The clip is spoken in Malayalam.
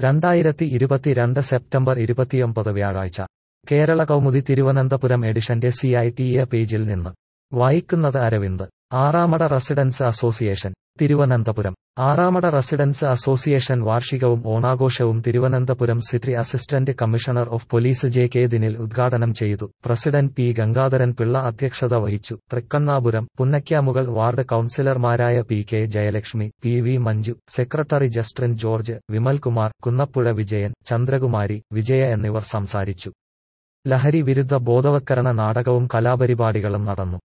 രണ്ടായിരത്തി ഇരുപത്തിരണ്ട് സെപ്റ്റംബർ ഇരുപത്തിയൊമ്പത് വ്യാഴാഴ്ച കേരള കൗമുദി തിരുവനന്തപുരം എഡിഷന്റെ സി ഐ ടി എ പേജിൽ നിന്ന് വായിക്കുന്നത് Aravind Aramada residence association Thiruvananthapuram Aramada residence association വാർഷികവും ഓണാഘോഷവും Thiruvananthapuram city assistant commissioner of police J K Dinil ഉദ്ഘാടനം ചെയ്തു പ്രസിഡന്റ് പി ഗംഗാധരൻ പിള്ള അധ്യക്ഷത വഹിച്ചു തൃക്കണ്ണാപുരം പുന്നയ്ക്കാമുകൾ വാർഡ് കൌൺസിലർമാരായ P K Jayalakshmi P V Manju secretary Justin George Vimalkumar Kunnappuzha Vijayan Chandrakumari Vijaya എന്നിവർ സംസാരിച്ചു ലഹരി വിരുദ്ധ ബോധവത്കരണ നാടകവും കലാപരിപാടികളും നടന്നു